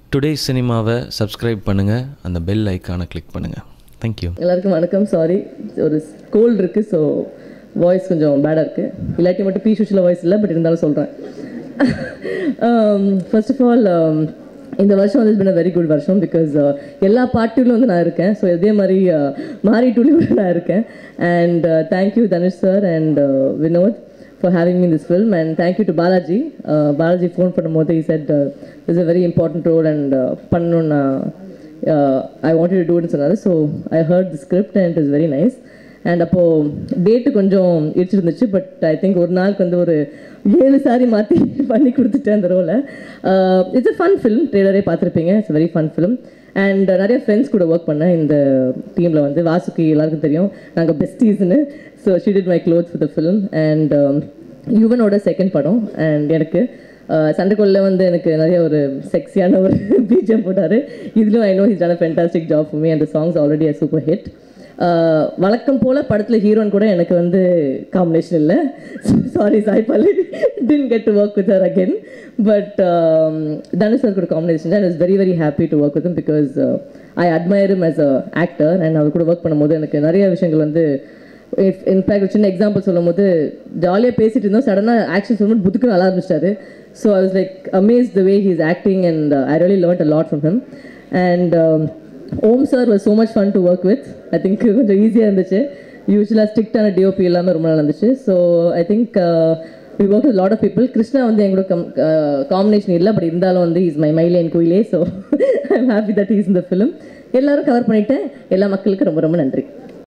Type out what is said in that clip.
today சினிமாவை subscribe பண்ணுங்கள் அந்த பெல் ஐக்கானை கிளிக் பண்ணுங்கள் தேங்க்யூ எல்லாருக்கும் வணக்கம் சாரி ஒரு கோல்டு இருக்குது ஸோ வாய்ஸ் கொஞ்சம் பேடாக இருக்குது இல்லாட்டி மட்டும் பி சுஷில் வாய்ஸ் இல்லை பட் இருந்தாலும் சொல்கிறேன் ஃபர்ஸ்ட் ஆஃப் ஆல் இந்த வருஷம் வந்து பின் வெரி குட் வருஷம் பிகாஸ் எல்லா பாட்டிலும் வந்து நான் இருக்கேன் ஸோ இதே மாதிரி uh, மாரி டூலியும் நான் இருக்கேன் and thank you Dhanush sir and Vinoth for having me this film and thank you to Balaji Balaji phone பண்ணும்போது he said is a very important role and பண்ணணும்னு ஐ வாண்ட் டு டூன்னு சொன்னார் so I heard the script and it is very nice and அப்போது date கொஞ்சம் இடிச்சிருந்துச்சு but I think ஒரு நாளுக்கு வந்து ஒரு ஏழு சாரி மாற்றி பண்ணி கொடுத்துட்டேன் அந்த ரோலை இட்ஸ் அ ஃபன் ஃபிலிம் ட்ரெய்லரே பார்த்துருப்பீங்க it's very fun film and நிறைய ஃப்ரெண்ட்ஸ் கூட ஒர்க் பண்ணேன் இந்த டீமில் வந்து வாசுகி எல்லாருக்கும் தெரியும் நாங்கள் பெஸ்டீஸ்னு so she did my cloth for the film and யுவனோட செகண்ட் படம் அண்ட் எனக்கு சண்டைக்குள்ள வந்து எனக்கு நிறைய ஒரு செக்ஸியான ஒரு பீஜம் போட்டார் இதுலையும் I know his done a fantastic job for me அந்த songs already a super hit வழக்கம் போல் படத்தில் ஹீரோன் கூட எனக்கு வந்து காம்பினேஷன் இல்லை sorry Sai Pallavi didn't get to work with her again but Dhanush sir கூட combination I was very very happy to work with because I admire him as a actor and அவர் கூட ஒர்க் பண்ணும்போது எனக்கு நிறைய விஷயங்கள் வந்து இன்ஃபேக்ட் ஒரு சின்ன எக்ஸாம்பிள் சொல்லும் போது ஜாலியாக பேசிட்டு இருந்தோம் சடனாக ஆக்ஷன் சொல்லும்போது புதுக்கு நல்லா ஆரம்பிச்சிட்டாரு so I was like amaze the way he is acting and I really learned a lot from him and Om sir was so much fun to work with I think கொஞ்சம் ஈஸியாக இருந்துச்சு யூஸ்வலாக ஸ்ட்ரிக்டான டிஓபி இல்லாமல் ரொம்ப நல்லா இருந்துச்சு so I think we work with lot of people Krishna வந்து எங்களோட கம் காம்பினேஷன் இல்லை பட் இருந்தாலும் வந்து இஸ் மை மைலே என் கோயிலே so I am happy that is இந்த ஃபிலிம் எல்லாரும் கவர் பண்ணிட்டேன் எல்லா மக்களுக்கும் ரொம்ப ரொம்ப நன்றி